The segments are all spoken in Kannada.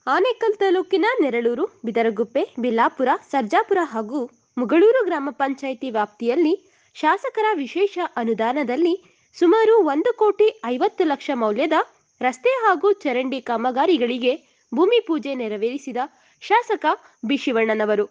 ಆನೇಕಲ್ ತಾಲೂಕಿನ ನೆರಳೂರು ಬಿದರಗುಪ್ಪೆ ಬಿಲ್ಲಾಪುರ ಸರ್ಜಾಪುರ ಹಾಗೂ ಮುಗಳೂರು ಗ್ರಾಮ ಪಂಚಾಯಿತಿ ವ್ಯಾಪ್ತಿಯಲ್ಲಿ ಶಾಸಕರ ವಿಶೇಷ ಅನುದಾನದಲ್ಲಿ ಸುಮಾರು ಒಂದು ಕೋಟಿ ಐವತ್ತು ಲಕ್ಷ ಮೌಲ್ಯದ ರಸ್ತೆ ಹಾಗೂ ಚರಂಡಿ ಕಾಮಗಾರಿಗಳಿಗೆ ಭೂಮಿ ಪೂಜೆ ನೆರವೇರಿಸಿದ ಶಾಸಕ ಬಿ ಶಿವಣ್ಣನವರು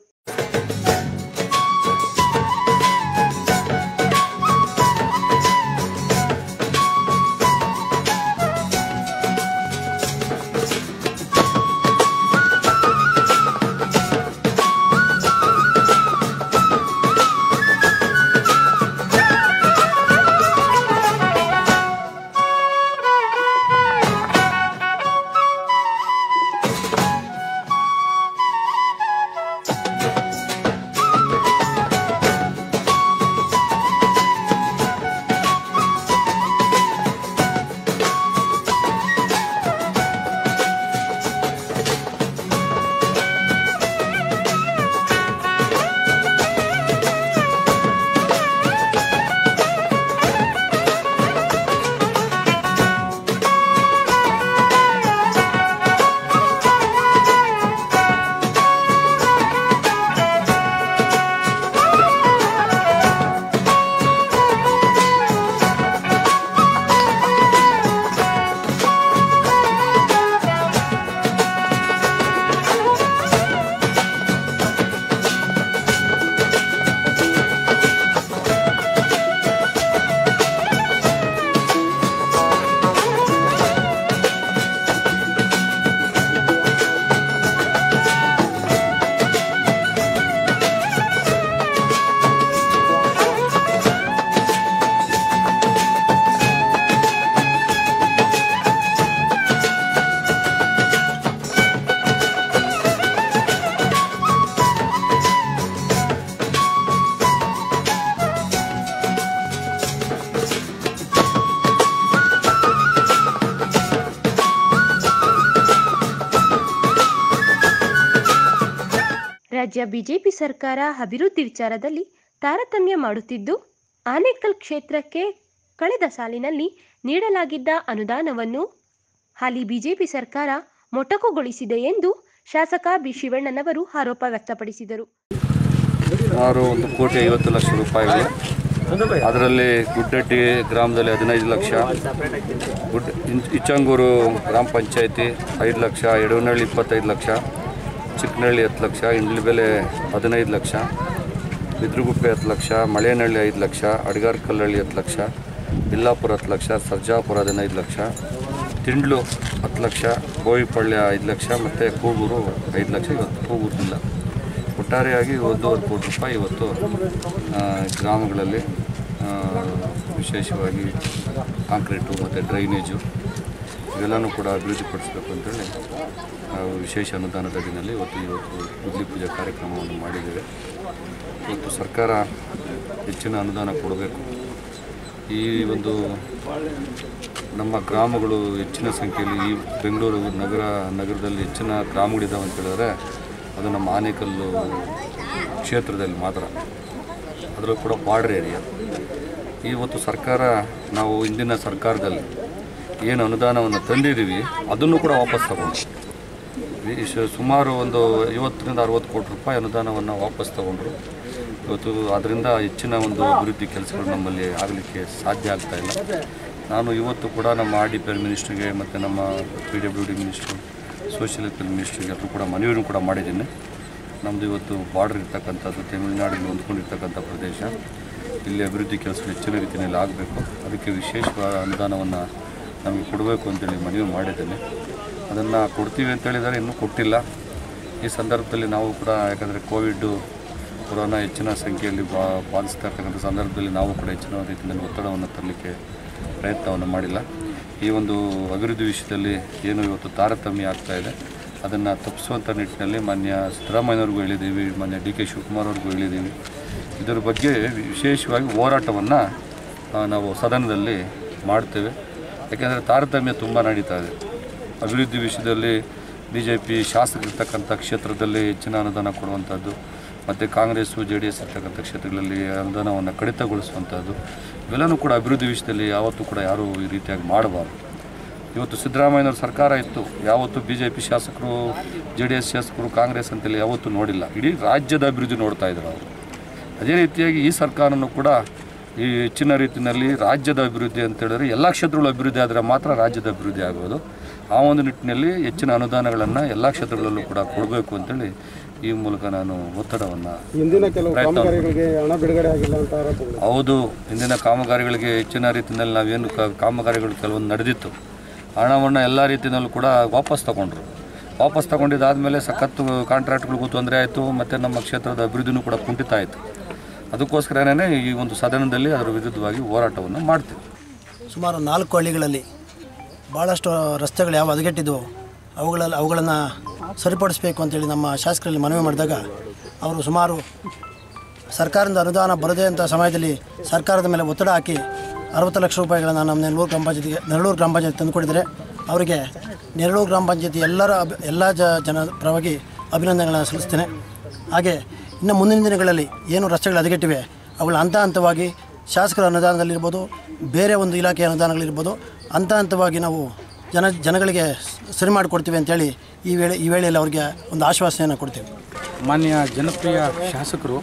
ರಾಜ್ಯ ಬಿಜೆಪಿ ಸರ್ಕಾರ ಅಭಿವೃದ್ಧಿ ವಿಚಾರದಲ್ಲಿ ತಾರತಮ್ಯ ಮಾಡುತ್ತಿದ್ದು ಆನೇಕಲ್ ಕ್ಷೇತ್ರಕ್ಕೆ ಕಳೆದ ಸಾಲಿನಲ್ಲಿ ನೀಡಲಾಗಿದ್ದ ಅನುದಾನವನ್ನು ಹಾಲಿ ಬಿಜೆಪಿ ಸರ್ಕಾರ ಮೊಟಕುಗೊಳಿಸಿದೆ ಎಂದು ಶಾಸಕ ಬಿ ಶಿವಣ್ಣನವರು ಆರೋಪ ವ್ಯಕ್ತಪಡಿಸಿದರು ಸುಮಾರು ಒಂದು ಕೋಟಿ ಐವತ್ತು ಲಕ್ಷ ರೂಪಾಯಿಗಳು ಅದರಲ್ಲಿ ಗುಡ್ಡಟ್ಟಿ ಗ್ರಾಮದಲ್ಲಿ ಹದಿನೈದು ಲಕ್ಷ ಗುಡ್ ಇನ್- ಇಚ್ಚಂಗೂರು ಗ್ರಾಮ ಪಂಚಾಯತಿ ಐದು ಲಕ್ಷ ಎಡವನಹಳ್ಳಿ ಇಪ್ಪತ್ತೈದು ಲಕ್ಷ ಚಿಕ್ಕನಹಳ್ಳಿ ಹತ್ತು ಲಕ್ಷ ಇಂಡ್ಲಬೆಲೆ ಹದಿನೈದು ಲಕ್ಷ ಬಿದ್ರುಗುಪ್ಪೆ ಹತ್ತು ಲಕ್ಷ ಮಳೇನಹಳ್ಳಿ ಐದು ಲಕ್ಷ ಅಡ್ಗಾರ್ ಕಲ್ಲಹಳ್ಳಿ ಹತ್ತು ಲಕ್ಷ ಬಿಲ್ಲಾಪುರ ಹತ್ತು ಲಕ್ಷ ಸರ್ಜಾಪುರ ಹದಿನೈದು ಲಕ್ಷ ತಿಂಡ್ಲು ಹತ್ತು ಲಕ್ಷ ಗೋವಿಪಳ್ಯ ಐದು ಲಕ್ಷ ಮತ್ತು ಕೂಗೂರು ಐದು ಲಕ್ಷ ಇವತ್ತು ಕೂಗೂರಿಲ್ಲ ಒಟ್ಟಾರೆಯಾಗಿ ಒಂದೂವರೆ ಕೋಟಿ ರೂಪಾಯಿ ಇವತ್ತು ಆ, ಗ್ರಾಮಗಳಲ್ಲಿ ಆ, ವಿಶೇಷವಾಗಿ ಕಾಂಕ್ರೀಟು ಮತ್ತು ಡ್ರೈನೇಜು ಇವೆಲ್ಲನೂ ಕೂಡ ಅಭಿವೃದ್ಧಿಪಡಿಸಬೇಕು ಅಂತೇಳಿ ನಾವು ವಿಶೇಷ ಅನುದಾನದ ಅಡಿನಲ್ಲಿ ಇವತ್ತು ಇವತ್ತು ಗುದ್ಲಿ ಪೂಜೆ ಕಾರ್ಯಕ್ರಮವನ್ನು ಮಾಡಿದ್ದೇವೆ ಇವತ್ತು ಸರ್ಕಾರ ಹೆಚ್ಚಿನ ಅನುದಾನ ಕೊಡಬೇಕು ಈ ಒಂದು ನಮ್ಮ ಗ್ರಾಮಗಳು ಹೆಚ್ಚಿನ ಸಂಖ್ಯೆಯಲ್ಲಿ ಈ ಬೆಂಗಳೂರು ನಗರ ನಗರದಲ್ಲಿ ಹೆಚ್ಚಿನ ಗ್ರಾಮಗಳಿದ್ದಾವೆ ಅಂತ ಹೇಳಿದ್ರೆ ಅದು ನಮ್ಮ ಆನೇಕಲ್ಲು ಕ್ಷೇತ್ರದಲ್ಲಿ ಮಾತ್ರ ಅದರಲ್ಲೂ ಕೂಡ ಬಾರ್ಡರ್ ಏರಿಯಾ ಇವತ್ತು ಸರ್ಕಾರ ನಾವು ಇಂದಿನ ಸರ್ಕಾರದಲ್ಲಿ ಏನು ಅನುದಾನವನ್ನು ತಂದಿದ್ದೀವಿ ಅದನ್ನು ಕೂಡ ವಾಪಸ್ ತಗೊಂಡು ಈ ಶ- ಸುಮಾರು ಒಂದು ಐವತ್ತರಿಂದ ಅರವತ್ತು ಕೋಟಿ ರೂಪಾಯಿ ಅನುದಾನವನ್ನು ವಾಪಸ್ ತಗೊಂಡ್ರು ಇವತ್ತು ಅದರಿಂದ ಹೆಚ್ಚಿನ ಒಂದು ಅಭಿವೃದ್ಧಿ ಕೆಲಸಗಳು ನಮ್ಮಲ್ಲಿ ಆಗಲಿಕ್ಕೆ ಸಾಧ್ಯ ಆಗ್ತಾ ಇಲ್ಲ ನಾನು ಇವತ್ತು ಕೂಡ ನಮ್ಮ ಆರ್ ಡಿ ಪಿ ಎಲ್ ಮಿನಿಸ್ಟ್ರಿಗೆ ಮತ್ತು ನಮ್ಮ P W D minister social welfare ಮಿನಿಸ್ಟ್ರಿಗೆ ಎಲ್ಲರೂ ಕೂಡ ಮನವಿಯನ್ನು ಕೂಡ ಮಾಡಿದ್ದೀನಿ ನಮ್ಮದು ಇವತ್ತು ಬಾರ್ಡರ್ ಇರ್ತಕ್ಕಂಥದ್ದು ತಮಿಳುನಾಡಿಗೆ ಹೊಂದ್ಕೊಂಡಿರ್ತಕ್ಕಂಥ ಪ್ರದೇಶ ಇಲ್ಲಿ ಅಭಿವೃದ್ಧಿ ಕೆಲಸಗಳು ಹೆಚ್ಚಿನ ರೀತಿಯಲ್ಲಿ ಆಗಬೇಕು ಅದಕ್ಕೆ ವಿಶೇಷವಾದ ಅನುದಾನವನ್ನು ನಮಗೆ ಕೊಡಬೇಕು ಅಂತೇಳಿ ಮನವಿ ಮಾಡಿದ್ದೇನೆ ಅದನ್ನು ಕೊಡ್ತೀವಿ ಅಂತ ಹೇಳಿದರೆ ಇನ್ನೂ ಕೊಟ್ಟಿಲ್ಲ ಈ ಸಂದರ್ಭದಲ್ಲಿ ನಾವು ಕೂಡ ಯಾಕಂದರೆ ಕೋವಿಡ್ಡು ಕೊರೋನಾ ಹೆಚ್ಚಿನ ಸಂಖ್ಯೆಯಲ್ಲಿ ಬಾ ಬಾಧಿಸ್ತಾ ಇರ್ತಕ್ಕಂಥ ಸಂದರ್ಭದಲ್ಲಿ ನಾವು ಕೂಡ ಹೆಚ್ಚಿನ ರೀತಿಯಲ್ಲಿ ಒತ್ತಡವನ್ನು ತರಲಿಕ್ಕೆ ಪ್ರಯತ್ನವನ್ನು ಮಾಡಿಲ್ಲ ಈ ಒಂದು ಅಭಿವೃದ್ಧಿ ವಿಷಯದಲ್ಲಿ ಏನು ಇವತ್ತು ತಾರತಮ್ಯ ಆಗ್ತಾ ಇದೆ ಅದನ್ನು ತಪ್ಪಿಸುವಂಥ ನಿಟ್ಟಿನಲ್ಲಿ ಮಾನ್ಯ ಸಿದ್ದರಾಮಯ್ಯವ್ರಿಗೂ ಹೇಳಿದ್ದೀವಿ ಮಾನ್ಯ ಡಿ ಕೆ ಶಿವಕುಮಾರ್ ಅವ್ರಿಗೂ ಹೇಳಿದ್ದೀವಿ ಇದರ ಬಗ್ಗೆ ವಿಶೇಷವಾಗಿ ಹೋರಾಟವನ್ನು ನಾವು ಸದನದಲ್ಲಿ ಮಾಡ್ತೇವೆ ಯಾಕೆಂದರೆ ತಾರತಮ್ಯ ತುಂಬ ನಡೀತಾ ಇದೆ ಅಭಿವೃದ್ಧಿ ವಿಷಯದಲ್ಲಿ ಬಿ ಜೆ ಪಿ ಶಾಸಕರಿರ್ತಕ್ಕಂಥ ಕ್ಷೇತ್ರದಲ್ಲಿ ಹೆಚ್ಚಿನ ಅನುದಾನ ಕೊಡುವಂಥದ್ದು ಮತ್ತು ಕಾಂಗ್ರೆಸ್ಸು ಜೆ ಡಿ ಎಸ್ ಇರ್ತಕ್ಕಂಥ ಕ್ಷೇತ್ರಗಳಲ್ಲಿ ಅನುದಾನವನ್ನು ಕಡಿತಗೊಳಿಸುವಂಥದ್ದು ಇವೆಲ್ಲನೂ ಕೂಡ ಅಭಿವೃದ್ಧಿ ವಿಷಯದಲ್ಲಿ ಯಾವತ್ತೂ ಕೂಡ ಯಾರೂ ಈ ರೀತಿಯಾಗಿ ಮಾಡಬಾರ್ದು ಇವತ್ತು ಸಿದ್ದರಾಮಯ್ಯನವ್ರ ಸರ್ಕಾರ ಇತ್ತು ಯಾವತ್ತೂ ಬಿ ಜೆ ಪಿ ಶಾಸಕರು ಜೆ ಡಿ ಎಸ್ ಶಾಸಕರು ಕಾಂಗ್ರೆಸ್ ಅಂತೇಳಿ ಯಾವತ್ತೂ ನೋಡಿಲ್ಲ ಇಡೀ ರಾಜ್ಯದ ಅಭಿವೃದ್ಧಿ ನೋಡ್ತಾ ಇದ್ರು ಅವರು ಅದೇ ರೀತಿಯಾಗಿ ಈ ಸರ್ಕಾರನೂ ಕೂಡ ಈ ಹೆಚ್ಚಿನ ರೀತಿಯಲ್ಲಿ ರಾಜ್ಯದ ಅಭಿವೃದ್ಧಿ ಅಂತ ಹೇಳಿದ್ರೆ ಎಲ್ಲ ಕ್ಷೇತ್ರಗಳು ಅಭಿವೃದ್ಧಿ ಆದರೆ ಮಾತ್ರ ರಾಜ್ಯದ ಅಭಿವೃದ್ಧಿ ಆಗೋದು ಆ ಒಂದು ನಿಟ್ಟಿನಲ್ಲಿ ಹೆಚ್ಚಿನ ಅನುದಾನಗಳನ್ನು ಎಲ್ಲ ಕ್ಷೇತ್ರಗಳಲ್ಲೂ ಕೂಡ ಕೊಡಬೇಕು ಅಂತೇಳಿ ಈ ಮೂಲಕ ನಾನು ಒತ್ತಡವನ್ನು ಹಿಂದಿನ ಕೆಲವು ಕಾಮಗಾರಿಗಳಿಗೆ ಹಣ ಬಿಡುಗಡೆ ಆಗಿಲ್ಲ ಅಂತ ಆರೋಪಗಳು ಹೌದು ಇಂದಿನ ಕಾಮಗಾರಿಗಳಿಗೆ ಹೆಚ್ಚಿನ ರೀತಿಯಲ್ಲಿ ನಾವೇನು ಕ- ಕಾಮಗಾರಿಗಳು ಕೆಲವೊಂದು ನಡೆದಿತ್ತು ಹಣವನ್ನು ಎಲ್ಲ ರೀತಿಯಲ್ಲೂ ಕೂಡ ವಾಪಸ್ ತಗೊಂಡ್ರು ವಾಪಸ್ ತಗೊಂಡಿದ್ದಾದಮೇಲೆ ಸಖತ್ತು ಕಾಂಟ್ರಾಕ್ಟ್ಗಳಿಗೂ ತೊಂದರೆ ಆಯಿತು ಮತ್ತು ನಮ್ಮ ಕ್ಷೇತ್ರದ ಅಭಿವೃದ್ಧಿನೂ ಕೂಡ ಕುಂಠಿತ ಆಯಿತು ಅದಕ್ಕೋಸ್ಕರನೇ ಈ ಒಂದು ಸದನದಲ್ಲಿ ಅದರ ವಿರುದ್ಧವಾಗಿ ಹೋರಾಟವನ್ನು ಮಾಡ್ತೀವಿ ಸುಮಾರು ನಾಲ್ಕು ಹಳ್ಳಿಗಳಲ್ಲಿ ಭಾಳಷ್ಟು ರಸ್ತೆಗಳು ಯಾವ ಹದಗೆಟ್ಟಿದ್ವು ಅವುಗಳಲ್ಲಿ ಅವುಗಳನ್ನು ಸರಿಪಡಿಸಬೇಕು ಅಂತೇಳಿ ನಮ್ಮ ಶಾಸಕರಲ್ಲಿ ಮನವಿ ಮಾಡಿದಾಗ ಅವರು ಸುಮಾರು ಸರ್ಕಾರದಿಂದ ಅನುದಾನ ಬರದೇ ಅಂತ ಸಮಯದಲ್ಲಿ ಸರ್ಕಾರದ ಮೇಲೆ ಒತ್ತಡ ಹಾಕಿ ಅರವತ್ತು ಲಕ್ಷ ರೂಪಾಯಿಗಳನ್ನು ನಮ್ಮ ನೆರಳೂರು ಗ್ರಾಮ ಪಂಚಾಯತಿಗೆ ನೆರಳೂರು ಗ್ರಾಮ ಪಂಚಾಯತ್ ತಂದುಕೊಟ್ಟಿದ್ದಾರೆ ಅವರಿಗೆ ನೆರಳೂರು ಗ್ರಾಮ ಪಂಚಾಯತಿ ಎಲ್ಲರ ಅಭಿ ಎಲ್ಲ ಜ ಜನ ಪರವಾಗಿ ಅಭಿನಂದನೆಗಳನ್ನು ಸಲ್ಲಿಸ್ತೇನೆ ಹಾಗೆ ಇನ್ನು ಮುಂದಿನ ದಿನಗಳಲ್ಲಿ ಏನು ರಸ್ತೆಗಳು ಹದಗೆಟ್ಟಿವೆ ಅವುಗಳ ಹಂತ ಹಂತವಾಗಿ ಶಾಸಕರ ಅನುದಾನದಲ್ಲಿರ್ಬೋದು ಬೇರೆ ಒಂದು ಇಲಾಖೆಯ ಅನುದಾನಗಳಿರ್ಬೋದು ಹಂತ ಹಂತವಾಗಿ ನಾವು ಜನ ಜನಗಳಿಗೆ ಸರಿ ಮಾಡಿಕೊಡ್ತೀವಿ ಅಂತೇಳಿ ಈ ವೇಳೆ ಈ ವೇಳೆಯಲ್ಲಿ ಅವರಿಗೆ ಒಂದು ಆಶ್ವಾಸನೆಯನ್ನು ಕೊಡ್ತೀವಿ ಮಾನ್ಯ ಜನಪ್ರಿಯ ಶಾಸಕರು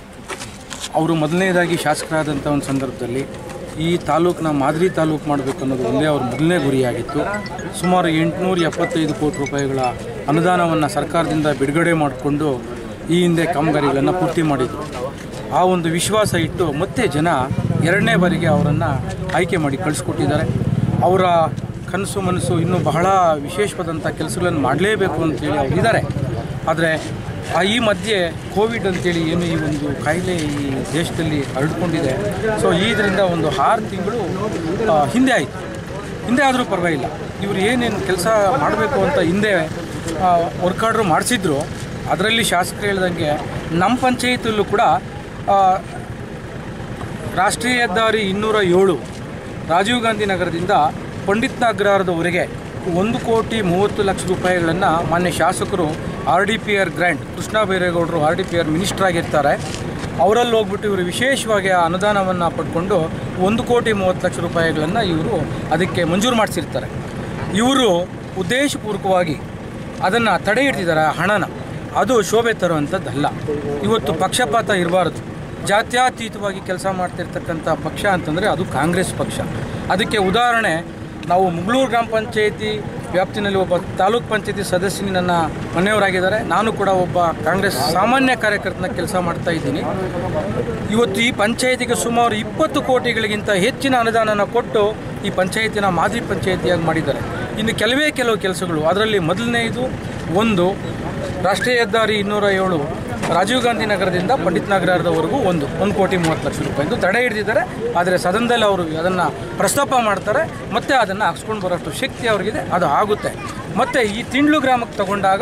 ಅವರು ಮೊದಲನೇದಾಗಿ ಶಾಸಕರಾದಂಥ ಒಂದು ಸಂದರ್ಭದಲ್ಲಿ ಈ ತಾಲೂಕನ್ನ ಮಾದರಿ ತಾಲೂಕು ಮಾಡಬೇಕು ಅನ್ನೋದು ಒಂದೇ ಅವ್ರ ಮೊದಲನೇ ಗುರಿಯಾಗಿತ್ತು ಸುಮಾರು ಎಂಟುನೂರ ಎಪ್ಪತ್ತೈದು ಕೋಟಿ ರೂಪಾಯಿಗಳ ಅನುದಾನವನ್ನು ಸರ್ಕಾರದಿಂದ ಬಿಡುಗಡೆ ಮಾಡಿಕೊಂಡು ಈ ಹಿಂದೆ ಕಾಮಗಾರಿಗಳನ್ನು ಪೂರ್ತಿ ಮಾಡಿದರು ಆ ಒಂದು ವಿಶ್ವಾಸ ಇಟ್ಟು ಮತ್ತೆ ಜನ ಎರಡನೇ ಬಾರಿಗೆ ಅವರನ್ನು ಆಯ್ಕೆ ಮಾಡಿ ಕಳಿಸ್ಕೊಟ್ಟಿದ್ದಾರೆ ಅವರ ಕನಸು ಮನಸ್ಸು ಇನ್ನೂ ಬಹಳ ವಿಶೇಷವಾದಂಥ ಕೆಲಸಗಳನ್ನು ಮಾಡಲೇಬೇಕು ಅಂತೇಳಿ ಅವ್ರು ಇದ್ದಾರೆ ಆದರೆ ಆ ಈ ಮಧ್ಯೆ ಕೋವಿಡ್ ಅಂತೇಳಿ ಏನು ಈ ಒಂದು ಕಾಯಿಲೆ ಈ ದೇಶದಲ್ಲಿ ಹರಡ್ಕೊಂಡಿದೆ ಸೊ ಇದರಿಂದ ಒಂದು ಆರು ತಿಂಗಳು ಆ, ಹಿಂದೆ ಆಯಿತು ಹಿಂದೆ ಆದರೂ ಪರವಾಗಿಲ್ಲ ಇವರು ಏನೇನು ಕೆಲಸ ಮಾಡಬೇಕು ಅಂತ ಹಿಂದೆ ವರ್ಕ್ ಆರ್ಡ್ರು ಮಾಡಿಸಿದ್ರು ಅದರಲ್ಲಿ ಶಾಸಕರು ಹೇಳ್ದಂಗೆ ನಮ್ಮ ಪಂಚಾಯತಲ್ಲೂ ಕೂಡ ಆ, ರಾಷ್ಟ್ರೀಯ ಹೆದ್ದಾರಿ ಇನ್ನೂರ ಏಳು ರಾಜೀವ್ ಗಾಂಧಿ ನಗರದಿಂದ ಪಂಡಿತ್ ಅಗ್ರಹಾರದವರೆಗೆ ಒಂದು ಕೋಟಿ ಮೂವತ್ತು ಲಕ್ಷ ರೂಪಾಯಿಗಳನ್ನು ಮಾನ್ಯ ಶಾಸಕರು R D P R grant Krishna ಬೈರೇಗೌಡರು R D P R minister ಆಗಿರ್ತಾರೆ ಅವರಲ್ಲಿ ಹೋಗ್ಬಿಟ್ಟು ಇವರು ವಿಶೇಷವಾಗಿ ಆ ಅನುದಾನವನ್ನು ಪಡ್ಕೊಂಡು ಒಂದು ಕೋಟಿ ಮೂವತ್ತು ಲಕ್ಷ ರೂಪಾಯಿಗಳನ್ನು ಇವರು ಅದಕ್ಕೆ ಮಂಜೂರು ಮಾಡಿಸಿರ್ತಾರೆ ಇವರು ಉದ್ದೇಶಪೂರ್ವಕವಾಗಿ ಅದನ್ನು ತಡೆ ಹಿಡ್ತಿದ್ದಾರೆ ಆ ಹಣನ ಅದು ಶೋಭೆ ತರುವಂಥದ್ದಲ್ಲ ಇವತ್ತು ಪಕ್ಷಪಾತ ಇರಬಾರ್ದು ಜಾತ್ಯತೀತವಾಗಿ ಕೆಲಸ ಮಾಡ್ತಿರ್ತಕ್ಕಂಥ ಪಕ್ಷ ಅಂತಂದರೆ ಅದು ಕಾಂಗ್ರೆಸ್ ಪಕ್ಷ ಅದಕ್ಕೆ ಉದಾಹರಣೆ ನಾವು ಮುಗಳೂರು ಗ್ರಾಮ ಪಂಚಾಯಿತಿ ವ್ಯಾಪ್ತಿನಲ್ಲಿ ಒಬ್ಬ ತಾಲೂಕ್ ಪಂಚಾಯತಿ ಸದಸ್ಯನಿ ನನ್ನ ಮನೆಯವರಾಗಿದ್ದಾರೆ ನಾನು ಕೂಡ ಒಬ್ಬ ಕಾಂಗ್ರೆಸ್ ಸಾಮಾನ್ಯ ಕಾರ್ಯಕರ್ತನ ಕೆಲಸ ಮಾಡ್ತಾ ಇದ್ದೀನಿ ಇವತ್ತು ಈ ಪಂಚಾಯತಿಗೆ ಸುಮಾರು ಇಪ್ಪತ್ತು ಕೋಟಿಗಳಿಗಿಂತ ಹೆಚ್ಚಿನ ಅನುದಾನನ ಕೊಟ್ಟು ಈ ಪಂಚಾಯತಿನ ಮಾದರಿ ಪಂಚಾಯತಿಯಾಗಿ ಮಾಡಿದ್ದಾರೆ ಇನ್ನು ಕೆಲವೇ ಕೆಲವು ಕೆಲಸಗಳು ಅದರಲ್ಲಿ ಮೊದಲನೆಯದು ಒಂದು ರಾಷ್ಟ್ರೀಯ ಹೆದ್ದಾರಿ ಇನ್ನೂರ ಏಳು ರಾಜೀವ್ ಗಾಂಧಿ ನಗರದಿಂದ ಪಂಡಿತ್ ನಗರದವರೆಗೂ ಒಂದು ಒಂದು ಕೋಟಿ ಮೂವತ್ತು ಲಕ್ಷ ರೂಪಾಯಿದು ತಡೆ ಹಿಡಿದಿದ್ದಾರೆ ಆದರೆ ಸದನದಲ್ಲಿ ಅವರು ಅದನ್ನು ಪ್ರಸ್ತಾಪ ಮಾಡ್ತಾರೆ ಮತ್ತೆ ಅದನ್ನು ಹಾಕ್ಸ್ಕೊಂಡು ಬರೋಷ್ಟು ಶಕ್ತಿ ಅವ್ರಿಗಿದೆ ಅದು ಆಗುತ್ತೆ ಮತ್ತು ಈ ತಿಂಡ್ಲು ಗ್ರಾಮಕ್ಕೆ ತಗೊಂಡಾಗ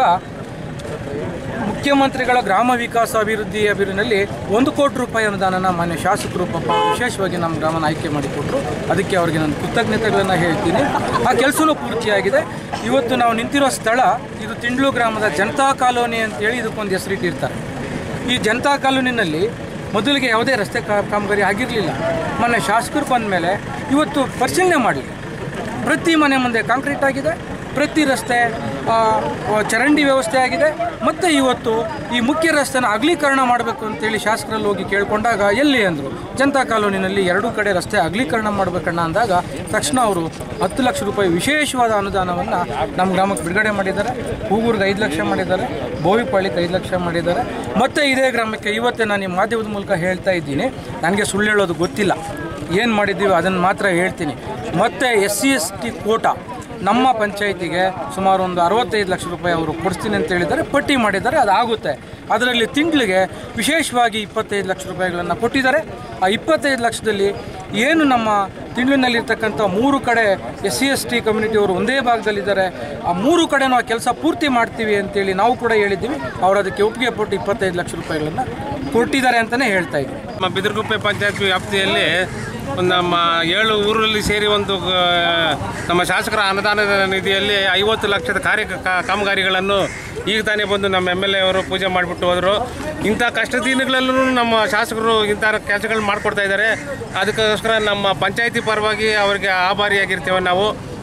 ಮುಖ್ಯಮಂತ್ರಿಗಳ ಗ್ರಾಮ ವಿಕಾಸ ಅಭಿವೃದ್ಧಿ ಅಭಿವೃದ್ಧಿನಲ್ಲಿ ಒಂದು ಕೋಟಿ ರೂಪಾಯಿ ಅನುದಾನನ ಮಾನ್ಯ ಶಾಸಕರು ಪಾಪ ವಿಶೇಷವಾಗಿ ನಮ್ಮ ಗ್ರಾಮನ ಆಯ್ಕೆ ಮಾಡಿಕೊಟ್ರು ಅದಕ್ಕೆ ಅವರಿಗೆ ನಾನು ಕೃತಜ್ಞತೆಗಳನ್ನು ಹೇಳ್ತೀನಿ ಆ ಕೆಲಸನೂ ಪೂರ್ತಿಯಾಗಿದೆ ಇವತ್ತು ನಾವು ನಿಂತಿರೋ ಸ್ಥಳ ಇದು ತಿಂಡ್ಲು ಗ್ರಾಮದ ಜನತಾ ಕಾಲೋನಿ ಅಂತೇಳಿ ಇದಕ್ಕೊಂದು ಹೆಸರಿಟ್ಟಿರ್ತಾರೆ ಈ ಜನತಾ ಕಾಲೋನಿನಲ್ಲಿ ಮೊದಲಿಗೆ ಯಾವುದೇ ರಸ್ತೆ ಕಾ- ಕಾಮಗಾರಿ ಆಗಿರಲಿಲ್ಲ ಮೊನ್ನೆ ಶಾಸಕರು ಬಂದ ಮೇಲೆ ಇವತ್ತು ಪರಿಶೀಲನೆ ಮಾಡಿ ಪ್ರತಿ ಮನೆ ಮುಂದೆ ಕಾಂಕ್ರೀಟ್ ಆಗಿದೆ ಪ್ರತಿ ರಸ್ತೆ ಆ, ಆ, ಚರಂಡಿ ವ್ಯವಸ್ಥೆ ಆಗಿದೆ ಮತ್ತು ಇವತ್ತು ಈ ಮುಖ್ಯ ರಸ್ತೆನ ಅಗಲೀಕರಣ ಮಾಡಬೇಕು ಅಂತೇಳಿ ಶಾಸಕರಲ್ಲಿ ಹೋಗಿ ಕೇಳ್ಕೊಂಡಾಗ ಎಲ್ಲಿ ಅಂದರು ಜನತಾ ಕಾಲೋನಿನಲ್ಲಿ ಎರಡೂ ಕಡೆ ರಸ್ತೆ ಅಗಲೀಕರಣ ಮಾಡಬೇಕಣ್ಣ ಅಂದಾಗ ತಕ್ಷಣ ಅವರು ಹತ್ತು ಲಕ್ಷ ರೂಪಾಯಿ ವಿಶೇಷವಾದ ಅನುದಾನವನ್ನು ನಮ್ಮ ಗ್ರಾಮಕ್ಕೆ ಬಿಡುಗಡೆ ಮಾಡಿದ್ದಾರೆ ಹೂಗೂರ್ಗೆ ಐದು ಲಕ್ಷ ಮಾಡಿದ್ದಾರೆ ಬೋವಿಪಾಳಿಗೆ ಐದು ಲಕ್ಷ ಮಾಡಿದ್ದಾರೆ ಮತ್ತು ಇದೇ ಗ್ರಾಮಕ್ಕೆ ಇವತ್ತೇ ನಾನು ಈ ಮಾಧ್ಯಮದ ಮೂಲಕ ಹೇಳ್ತಾ ಇದ್ದೀನಿ ನನಗೆ ಸುಳ್ಳು ಹೇಳೋದು ಗೊತ್ತಿಲ್ಲ ಏನು ಮಾಡಿದ್ದೀವಿ ಅದನ್ನು ಮಾತ್ರ ಹೇಳ್ತೀನಿ ಮತ್ತು S C S T quota ನಮ್ಮ ಪಂಚಾಯಿತಿಗೆ ಸುಮಾರು ಒಂದು ಅರವತ್ತೈದು ಲಕ್ಷ ರೂಪಾಯಿ ಅವರು ಕೊಡಿಸ್ತೀನಿ ಅಂತ ಹೇಳಿದ್ದಾರೆ ಪಟ್ಟಿ ಮಾಡಿದ್ದಾರೆ ಅದಾಗುತ್ತೆ ಅದರಲ್ಲಿ ತಿಂಗಳಿಗೆ ವಿಶೇಷವಾಗಿ ಇಪ್ಪತ್ತೈದು ಲಕ್ಷ ರೂಪಾಯಿಗಳನ್ನು ಕೊಟ್ಟಿದ್ದಾರೆ ಆ ಇಪ್ಪತ್ತೈದು ಲಕ್ಷದಲ್ಲಿ ಏನು ನಮ್ಮ ತಿಂಗಳಿನಲ್ಲಿರ್ತಕ್ಕಂಥ ಮೂರು ಕಡೆ ಎಸ್ ಸಿ ಎಸ್ ಟಿ ಕಮ್ಯುನಿಟಿಯವರು ಒಂದೇ ಭಾಗದಲ್ಲಿದ್ದಾರೆ ಆ ಮೂರು ಕಡೆ ನಾವು ಕೆಲಸ ಪೂರ್ತಿ ಮಾಡ್ತೀವಿ ಅಂತೇಳಿ ನಾವು ಕೂಡ ಹೇಳಿದ್ದೀವಿ ಅವರು ಅದಕ್ಕೆ ಒಪ್ಪಿಗೆ ಕೊಟ್ಟು ಇಪ್ಪತ್ತೈದು ಲಕ್ಷ ರೂಪಾಯಿಗಳನ್ನು ಕೊಟ್ಟಿದ್ದಾರೆ ಅಂತಲೇ ಹೇಳ್ತಾ ಇದ್ದೀವಿ ನಮ್ಮ ಬಿದಿರುಗುಪ್ಪೆ ಪಂಚಾಯತ್ ವ್ಯಾಪ್ತಿಯಲ್ಲಿ ಒಂದು ನಮ್ಮ ಏಳು ಊರಲ್ಲಿ ಸೇರಿ ಒಂದು ಆ, ನಮ್ಮ ಶಾಸಕರ ಅನುದಾನದ ನಿಧಿಯಲ್ಲಿ ಐವತ್ತು ಲಕ್ಷದ ಕಾರ್ಯ ಕಾ- ಕಾಮಗಾರಿಗಳನ್ನು ಈಗ ತಾನೇ ಬಂದು ನಮ್ಮ ಎಮ್ ಎಲ್ ಎ ಅವರು ಪೂಜೆ ಮಾಡಿಬಿಟ್ಟು ಹೋದರು ಇಂಥ ಕಷ್ಟ ದಿನಗಳಲ್ಲೂ ನಮ್ಮ ಶಾಸಕರು ಇಂಥ ಕೆಲಸಗಳು ಮಾಡಿಕೊಡ್ತಾ ಇದ್ದಾರೆ ಅದಕ್ಕೋಸ್ಕರ ನಮ್ಮ ಪಂಚಾಯತಿ ಪರವಾಗಿ ಅವರಿಗೆ ಆಭಾರಿಯಾಗಿರ್ತೇವೆ ನಾವು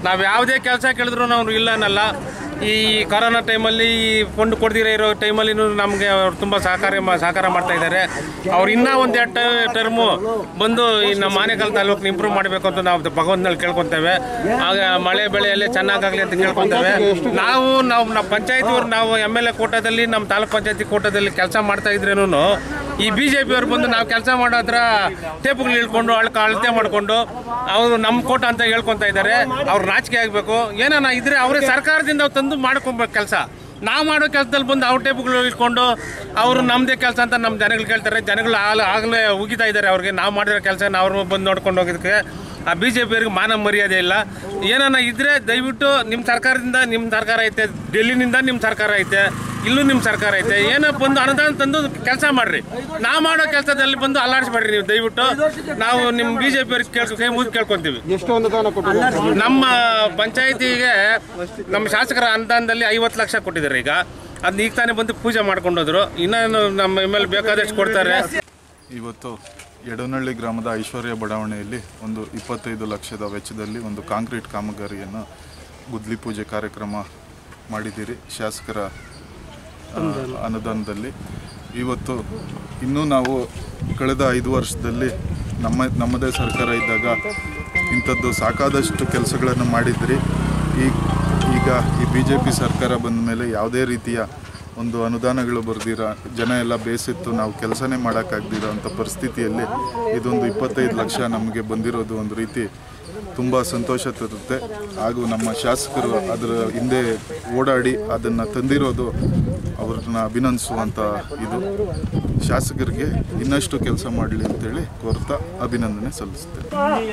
ನಾವು ಯಾವುದೇ ಕೆಲಸ ಕೇಳಿದ್ರು ನಾವು ಇಲ್ಲ ಅನ್ನಲ್ಲ ಈ ಕೊರೋನಾ ಟೈಮಲ್ಲಿ ಈ ಫಂಡ್ ಕೊಡ್ದಿರ ಇರೋ ಟೈಮಲ್ಲಿ ನಮಗೆ ಅವ್ರು ತುಂಬ ಸಹಕಾರ ಮಾ- ಸಹಕಾರ ಮಾಡ್ತಾ ಇದ್ದಾರೆ ಅವ್ರು ಇನ್ನೂ ಒಂದು ಎರಡು ಟರ್ಮು ಬಂದು ಈ ನಮ್ಮ ಆನೇಕಲ್ ತಾಲೂಕಿನ ಇಂಪ್ರೂವ್ ಮಾಡಬೇಕು ಅಂತ ನಾವು ಭಗವಂತನಲ್ಲಿ ಕೇಳ್ಕೊತೇವೆ ಆಗ ಮಳೆ ಬೆಳೆಯಲ್ಲಿ ಚೆನ್ನಾಗಾಗಲಿ ಅಂತ ಕೇಳ್ಕೊತೇವೆ ನಾವು ನಾವು ನಮ್ಮ ಪಂಚಾಯತಿಯವ್ರು ನಾವು ಎಮ್ ಎಲ್ ಎ ಕೋಟದಲ್ಲಿ ನಮ್ಮ ತಾಲೂಕ್ ಪಂಚಾಯತಿ ಕೋಟದಲ್ಲಿ ಕೆಲಸ ಮಾಡ್ತಾ ಇದ್ರೇನು ಈ ಬಿ ಜೆ ಪಿಯವ್ರು ಬಂದು ನಾವು ಕೆಲಸ ಮಾಡೋ ಹತ್ರ ಟೇಪುಗಳು ಇಳ್ಕೊಂಡು ಅಳ್ಕ ಅಳತೆ ಮಾಡಿಕೊಂಡು ಅವರು ನಮ್ಮ ಕೋಟ ಅಂತ ಹೇಳ್ಕೊತಾ ಇದ್ದಾರೆ ಅವ್ರು ನಾಚಿಕೆ ಆಗಬೇಕು ಏನಾನ ಇದ್ರೆ ಅವರೇ ಸರ್ಕಾರದಿಂದ ತಂದು ಮಾಡ್ಕೊಬೇಕು ಕೆಲಸ ನಾವು ಮಾಡೋ ಕೆಲಸದಲ್ಲಿ ಬಂದು ಅವ್ರ ಟೇಪುಗಳು ಇಟ್ಕೊಂಡು ಅವರು ನಮ್ಮದೇ ಕೆಲಸ ಅಂತ ನಮ್ಮ ಜನಗಳು ಕೇಳ್ತಾರೆ ಜನಗಳು ಆಗ ಆಗಲೇ ಉಗಿತಾ ಇದ್ದಾರೆ ಅವ್ರಿಗೆ ನಾವು ಮಾಡಿರೋ ಕೆಲಸ ಅವ್ರು ಬಂದು ನೋಡ್ಕೊಂಡು ಹೋಗೋದಕ್ಕೆ ಆ ಬಿ ಜೆ ಪಿಯವ್ರಿಗೆ ಮಾನ ಮರ್ಯಾದೆ ಇಲ್ಲ ಏನಾನ ಇದ್ರೆ ದಯವಿಟ್ಟು ನಿಮ್ಮ ಸರ್ಕಾರದಿಂದ ನಿಮ್ಮ ಸರ್ಕಾರ ಐತೆ ಡೆಲ್ಲಿನಿಂದ ನಿಮ್ಮ ಸರ್ಕಾರ ಐತೆ ಇಲ್ಲೂ ನಿಮ್ಮ ಸರ್ಕಾರ ಐತೆ ಏನೋ ಬಂದು ಅನುದಾನ ತಂದು ಕೆಲಸ ಮಾಡ್ರಿ ನಾವು ಮಾಡೋ ಕೆಲಸದಲ್ಲಿ ಬಂದು ಅಲ್ಲಾಡಿಸ್ಬೇಡ್ರಿ ನೀವು ದಯವಿಟ್ಟು ನಾವು ನಿಮ್ಮ ಬಿ ಜೆ ಪಿಯವ್ರಿಗೆ ಕೇಳ್ಕೊ ಕೈ ಮುಗಿದು ಕೇಳ್ಕೊಂತೀವಿ ಎಷ್ಟು ಅನುದಾನ ಕೊಟ್ಟಿದ್ದಾರೆ ನಮ್ಮ ಪಂಚಾಯಿತಿಗೆ ನಮ್ಮ ಶಾಸಕರ ಅನುದಾನದಲ್ಲಿ ಐವತ್ತು ಲಕ್ಷ ಕೊಟ್ಟಿದ್ದಾರೆ ಈಗ ಅದನ್ನ ಈಗ ತಾನೇ ಬಂದು ಪೂಜೆ ಮಾಡ್ಕೊಂಡೋದ್ರು ಇನ್ನೂ ನಮ್ಮ ಮೇಲೆ ಬೇಕಾದಷ್ಟು ಕೊಡ್ತಾರೆ ಇವತ್ತು ಯಡನಹಳ್ಳಿ ಗ್ರಾಮದ ಐಶ್ವರ್ಯ ಬಡಾವಣೆಯಲ್ಲಿ ಒಂದು ಇಪ್ಪತ್ತೈದು ಲಕ್ಷದ ವೆಚ್ಚದಲ್ಲಿ ಒಂದು ಕಾಂಕ್ರೀಟ್ ಕಾಮಗಾರಿಯನ್ನು ಗುದ್ಲಿ ಪೂಜೆ ಕಾರ್ಯಕ್ರಮ ಮಾಡಿದ್ದೀರಿ ಶಾಸಕರ ಆ, ಅನುದಾನದಲ್ಲಿ ಇವತ್ತು ಇನ್ನೂ ನಾವು ಕಳೆದ ಐದು ವರ್ಷದಲ್ಲಿ ನಮ್ಮ ನಮ್ಮದೇ ಸರ್ಕಾರ ಇದ್ದಾಗ ಇಂಥದ್ದು ಸಾಕಾದಷ್ಟು ಕೆಲಸಗಳನ್ನು ಮಾಡಿದ್ರಿ ಈ ಈಗ ಈ ಬಿ ಜೆ ಪಿ ಸರ್ಕಾರ ಬಂದ ಮೇಲೆ ಯಾವುದೇ ರೀತಿಯ ಒಂದು ಅನುದಾನಗಳು ಬರ್ದಿರ ಜನ ಎಲ್ಲ ಬೇಸಿತ್ತು ನಾವು ಕೆಲಸನೇ ಮಾಡೋಕ್ಕಾಗ್ದಿರೋ ಅಂಥ ಪರಿಸ್ಥಿತಿಯಲ್ಲಿ ಇದೊಂದು ಇಪ್ಪತ್ತೈದು ಲಕ್ಷ ನಮಗೆ ಬಂದಿರೋದು ಒಂದು ರೀತಿ ತುಂಬ ಸಂತೋಷ ತರುತ್ತೆ ಹಾಗೂ ನಮ್ಮ ಶಾಸಕರು ಅದರ ಹಿಂದೆ ಓಡಾಡಿ ಅದನ್ನು ತಂದಿರೋದು ಅವ್ರನ್ನ ಅಭಿನಂದಿಸುವಂಥ ಇದು ಶಾಸಕರಿಗೆ ಇನ್ನಷ್ಟು ಕೆಲಸ ಮಾಡಲಿ ಅಂತೇಳಿ ಕೋರ್ತಾ ಅಭಿನಂದನೆ ಸಲ್ಲಿಸ್ತೇನೆ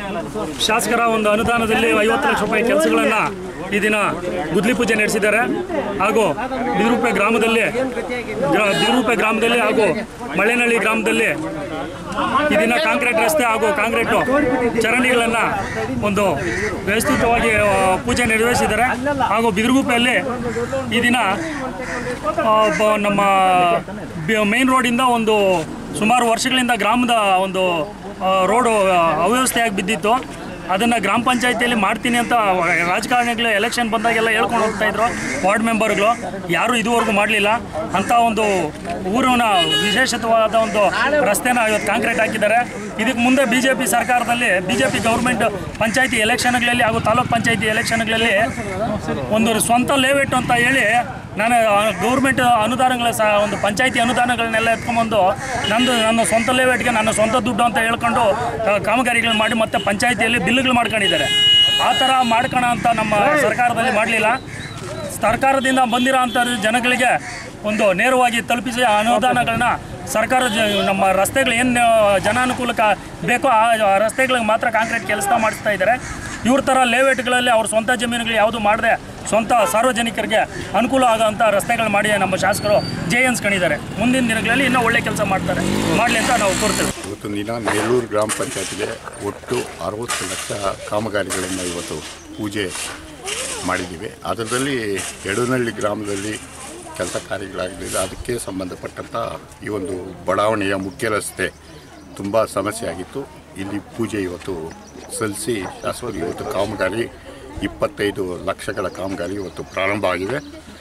ಶಾಸಕರ ಒಂದು ಅನುದಾನದಲ್ಲಿ ಐವತ್ತು ಲಕ್ಷ ರೂಪಾಯಿ ಕೆಲಸಗಳನ್ನು ಈ ದಿನ ಗುದ್ಲಿ ಪೂಜೆ ನಡೆಸಿದ್ದಾರೆ ಹಾಗೂ ಬಿದಿರುಪೆ ಗ್ರಾಮದಲ್ಲಿ ಗ್ರಾ- ಬಿದಿರುಪೆ ಗ್ರಾಮದಲ್ಲಿ ಹಾಗೂ ಮಳೆನಹಳ್ಳಿ ಗ್ರಾಮದಲ್ಲಿ ಈ ದಿನ ಕಾಂಕ್ರೀಟ್ ರಸ್ತೆ ಹಾಗೂ ಕಾಂಕ್ರೀಟು ಚರಂಡಿಗಳನ್ನು ಒಂದು ವ್ಯವಸ್ಥಿತವಾಗಿ ಆ, ಪೂಜೆ ನಿರ್ವಹಿಸಿದ್ದಾರೆ ಹಾಗೂ ಬಿದಿರುಗುಪ್ಪೆಯಲ್ಲಿ ಈ ದಿನ ಆ, ಬ- ನಮ್ಮ ಮೇನ್ ರೋಡಿಂದ ಒಂದು ಸುಮಾರು ವರ್ಷಗಳಿಂದ ಗ್ರಾಮದ ಒಂದು ಆ, ರೋಡು ಆ, ಅವ್ಯವಸ್ಥೆಯಾಗಿ ಬಿದ್ದಿತ್ತು ಅದನ್ನು ಗ್ರಾಮ ಪಂಚಾಯತಿಯಲ್ಲಿ ಮಾಡ್ತೀನಿ ಅಂತ ರಾಜಕಾರಣಿಗಳು ಎಲೆಕ್ಷನ್ ಬಂದಾಗೆಲ್ಲ ಹೇಳ್ಕೊಂಡು ಹೋಗ್ತಾ ಇದ್ರು ವಾರ್ಡ್ ಮೆಂಬರ್ಗಳು ಯಾರೂ ಇದುವರೆಗೂ ಮಾಡಲಿಲ್ಲ ಅಂಥ ಒಂದು ಊರಿನ ವಿಶೇಷವಾದ ಒಂದು ರಸ್ತೆನ ಇವತ್ತು ಕಾಂಕ್ರೀಟ್ ಹಾಕಿದ್ದಾರೆ ಇದಕ್ಕೆ ಮುಂದೆ ಬಿ ಜೆ ಪಿ ಸರ್ಕಾರದಲ್ಲಿ ಬಿ ಜೆ ಪಿ ಗೌರ್ಮೆಂಟ್ ಪಂಚಾಯತಿ ಎಲೆಕ್ಷನ್ಗಳಲ್ಲಿ ಹಾಗೂ ತಾಲೂಕ್ ಪಂಚಾಯತಿ ಎಲೆಕ್ಷನ್ಗಳಲ್ಲಿ ಒಂದು ಸ್ವಂತ ಲೇಔಟ್ ಅಂತ ಹೇಳಿ ನಾನು ಗೌರ್ಮೆಂಟ್ ಅನುದಾನಗಳ ಸಹ ಒಂದು ಪಂಚಾಯತಿ ಅನುದಾನಗಳನ್ನೆಲ್ಲ ಎತ್ಕೊಂಬಂದು ನಂದು ನನ್ನ ಸ್ವಂತ ಲೇಔಟ್ಗೆ ನನ್ನ ಸ್ವಂತ ದುಡ್ಡು ಅಂತ ಹೇಳ್ಕೊಂಡು ಆ, ಕಾಮಗಾರಿಗಳು ಮಾಡಿ ಮತ್ತೆ ಪಂಚಾಯತಿಯಲ್ಲಿ ಬಿಲ್ಗಳು ಮಾಡ್ಕೊಂಡಿದ್ದಾರೆ ಆ ಥರ ಮಾಡ್ಕೋಣ ಅಂತ ನಮ್ಮ ಸರ್ಕಾರದಲ್ಲಿ ಮಾಡಲಿಲ್ಲ ಸರ್ಕಾರದಿಂದ ಬಂದಿರೋ ಅಂಥ ಜನಗಳಿಗೆ ಒಂದು ನೇರವಾಗಿ ತಲುಪಿಸಿ ಆ ಅನುದಾನಗಳನ್ನ ಸರ್ಕಾರ ಜ- ನಮ್ಮ ರಸ್ತೆಗಳು ಏನು ಜನಾನುಕೂಲಕ್ಕೆ ಬೇಕೋ ಆ ಆ ರಸ್ತೆಗಳಿಗೆ ಮಾತ್ರ ಕಾಂಕ್ರೀಟ್ ಕೆಲಸ ಮಾಡಿಸ್ತಾ ಇದ್ದಾರೆ ಇವ್ರ ಥರ ಲೇಔಟ್ಗಳಲ್ಲಿ ಅವ್ರ ಸ್ವಂತ ಜಮೀನುಗಳು ಯಾವುದು ಮಾಡದೆ ಸ್ವಂತ ಸಾರ್ವಜನಿಕರಿಗೆ ಅನುಕೂಲ ಆಗೋಂಥ ರಸ್ತೆಗಳು ಮಾಡಿ ನಮ್ಮ ಶಾಸಕರು ಜಯ ಅನ್ಸ್ಕೊಂಡಿದ್ದಾರೆ ಮುಂದಿನ ದಿನಗಳಲ್ಲಿ ಇನ್ನೂ ಒಳ್ಳೆ ಕೆಲಸ ಮಾಡ್ತಾರೆ ಮಾಡಲಿ ಅಂತ ನಾವು ಕೋರ್ತೇವೆ ಇವತ್ತು ದಿನ ನೆಲ್ಲೂರು ಗ್ರಾಮ ಪಂಚಾಯತಿಗೆ ಒಟ್ಟು ಅರವತ್ತು ಲಕ್ಷ ಕಾಮಗಾರಿಗಳನ್ನು ಇವತ್ತು ಪೂಜೆ ಮಾಡಿದ್ದೀವಿ ಅದರಲ್ಲಿ ಎಡನಹಳ್ಳಿ ಗ್ರಾಮದಲ್ಲಿ ಕೆಲಸ ಕಾರ್ಯಗಳಾಗಲಿದೆ ಅದಕ್ಕೆ ಸಂಬಂಧಪಟ್ಟಂಥ ಈ ಒಂದು ಬಡಾವಣೆಯ ಮುಖ್ಯ ರಸ್ತೆ ತುಂಬ ಸಮಸ್ಯೆ ಆಗಿತ್ತು ಇಲ್ಲಿ ಪೂಜೆ ಇವತ್ತು ಸಲ್ಲಿಸಿ ಶಾಸಕರು ಇವತ್ತು ಕಾಮಗಾರಿ ಇಪ್ಪತ್ತೈದು ಲಕ್ಷಗಳ ಕಾಮಗಾರಿ ಇವತ್ತು ಪ್ರಾರಂಭ ಆಗಿದೆ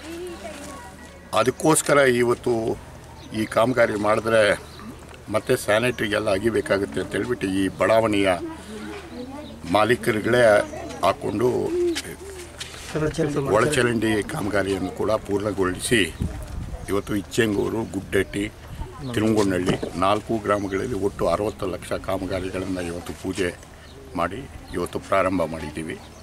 ಅದಕ್ಕೋಸ್ಕರ ಇವತ್ತು ಈ ಕಾಮಗಾರಿ ಮಾಡಿದ್ರೆ ಮತ್ತೆ ಸ್ಯಾನಿಟ್ರಿಗೆಲ್ಲ ಅಗಿಬೇಕಾಗುತ್ತೆ ಅಂತ ಹೇಳ್ಬಿಟ್ಟು ಈ ಬಡಾವಣೆಯ ಮಾಲೀಕರುಗಳೇ ಹಾಕ್ಕೊಂಡು ಒಳಚರಂಡಿ ಕಾಮಗಾರಿಯನ್ನು ಕೂಡ ಪೂರ್ಣಗೊಳಿಸಿ ಇವತ್ತು ಇಚ್ಚೆಂಗೂರು ಗುಡ್ಡೆಟ್ಟಿ ತಿರುಮಗೊಂಡಳ್ಳಿ ನಾಲ್ಕು ಗ್ರಾಮಗಳಲ್ಲಿ ಒಟ್ಟು ಅರವತ್ತು ಲಕ್ಷ ಕಾಮಗಾರಿಗಳನ್ನು ಇವತ್ತು ಪೂಜೆ ಮಾಡಿ ಇವತ್ತು ಪ್ರಾರಂಭ ಮಾಡಿದ್ದೀವಿ